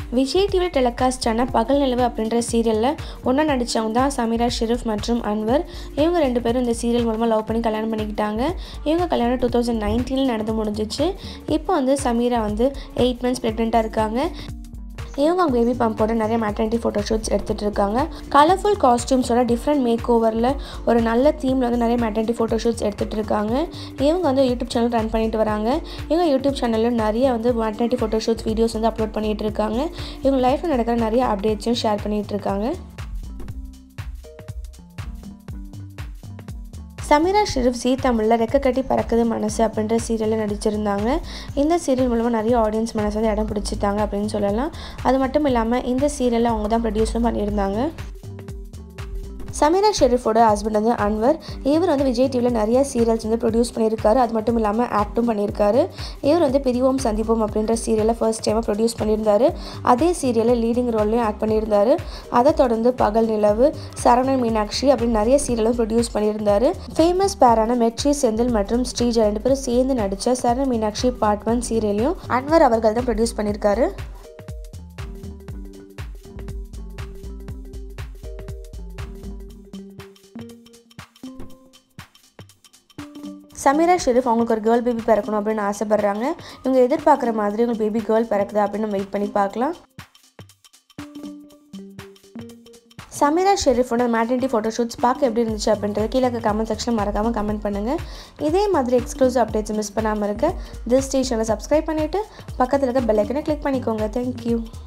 விஜய் டிவியில் டெலிகாஸ்ட் ஆன பகல் நிலவு அப்படின்ற சீரியலில் ஒன்றா நடித்தவங்க தான் சமீரா ஷெரீஃப் மற்றும் அன்வர் இவங்க ரெண்டு பேரும் இந்த சீரியல் மூலமாக லவ் பண்ணி கல்யாணம் பண்ணிக்கிட்டாங்க இவங்க கல்யாணம் டூ தௌசண்ட் நைன்டீனில் நடந்து முடிஞ்சிச்சு இப்போ வந்து சமீரா வந்து எயிட் மந்த்ஸ் ப்ரெக்னெண்ட்டாக இருக்காங்க இவங்க அவங்க பேபி பம்போட நிறைய மேட்டர்னிட்டி ஃபோட்டோ ஷூட்ஸ் எடுத்துகிட்டு இருக்காங்க கலர்ஃபுல் காஸ்டியூம்ஸோட டிஃப்ரெண்ட் மேக் ஓவரில் ஒரு நல்ல தீமில் வந்து நிறைய மேட்டர்னிட்டி ஃபோட்டோ ஷூட்ஸ் எடுத்துகிட்டு இருக்காங்க இவங்க வந்து யூடியூப் சேனல் ரன் பண்ணிட்டு வராங்க இவங்க யூடியூப் சேனலில் நிறைய வந்து மேட்டர்னிட்டி ஃபோட்டோ ஷூட்ஸ் வீடியோஸ் வந்து அப்லோட் பண்ணிகிட்டு இருக்காங்க இவங்க லைஃப்பில் நடக்கிற நிறைய அப்டேட்ஸையும் ஷேர் பண்ணிகிட்டு இருக்காங்க சமீரா ஷெரீஃப் ஜீ தமிழில் ரெக்க கட்டி பறக்குது மனசு அப்படின்ற சீரியலில் நடிச்சிருந்தாங்க இந்த சீரியல் மூலமாக நிறைய ஆடியன்ஸ் மனசு வந்து இடம் பிடிச்சிட்டாங்க அப்படின்னு சொல்லலாம் அது மட்டும் இல்லாமல் இந்த சீரியலை அவங்க தான் ப்ரொடியூஸும் பண்ணியிருந்தாங்க சமீரா ஷெரீஃபோட ஹஸ்பண்ட் வந்து அன்வர் இவர் வந்து விஜய் டிவியில் நிறைய சீரியல்ஸ் வந்து ப்ரொடியூஸ் பண்ணியிருக்காரு அது மட்டும் இல்லாமல் ஆக்டும் பண்ணியிருக்காரு இவர் வந்து பிரிவோம் சந்திப்போம் அப்படின்ற சீரியலை ஃபர்ஸ்ட் டைமாக ப்ரொடியூஸ் பண்ணியிருந்தாரு அதே சீரியலில் லீடிங் ரோல்லையும் ஆக்ட் பண்ணியிருந்தாரு அதை தொடர்ந்து பகல் நிலவு சரவணன் மீனாட்சி அப்படின்னு நிறைய சீரியலும் ப்ரொடியூஸ் பண்ணியிருந்தாரு ஃபேமஸ் பேரான மெட்ரி செந்தில் மற்றும் ஸ்ரீஜா ரெண்டு பேரும் சேர்ந்து நடித்த சரண மீனாட்சி பார்ட் ஒன் சீரியலையும் அன்வர் அவர்கள் தான் ப்ரொடியூஸ் பண்ணியிருக்காரு சமீரா ஷெரீஃப் அவங்களுக்கு ஒரு கேர்ள் பேபி பிறக்கணும் அப்படின்னு ஆசைப்பட்றாங்க இவங்க எதிர்பார்க்குற மாதிரி உங்கள் பேபி கேர்ள் பிறக்குது அப்படின்னு நம்ம வெயிட் பண்ணி பார்க்கலாம் சமீரா ஷெரீஃபோட மேட்டர்னிட்டி ஃபோட்டோ ஷூட்ஸ் பார்க்க எப்படி இருந்துச்சு அப்படின்றது கீழே கமெண்ட் செக்ஷனில் மறக்காமல் கமெண்ட் பண்ணுங்கள் இதே மாதிரி எக்ஸ்க்ளூசிவ் அப்டேட்ஸ் மிஸ் பண்ணாமல் இருக்க திஸ் ஸ்டேஷனில் சப்ஸ்கிரைப் பண்ணிவிட்டு பக்கத்தில் இருக்க பெல் ஐக்கனை கிளிக் பண்ணிக்கோங்க தேங்க்யூ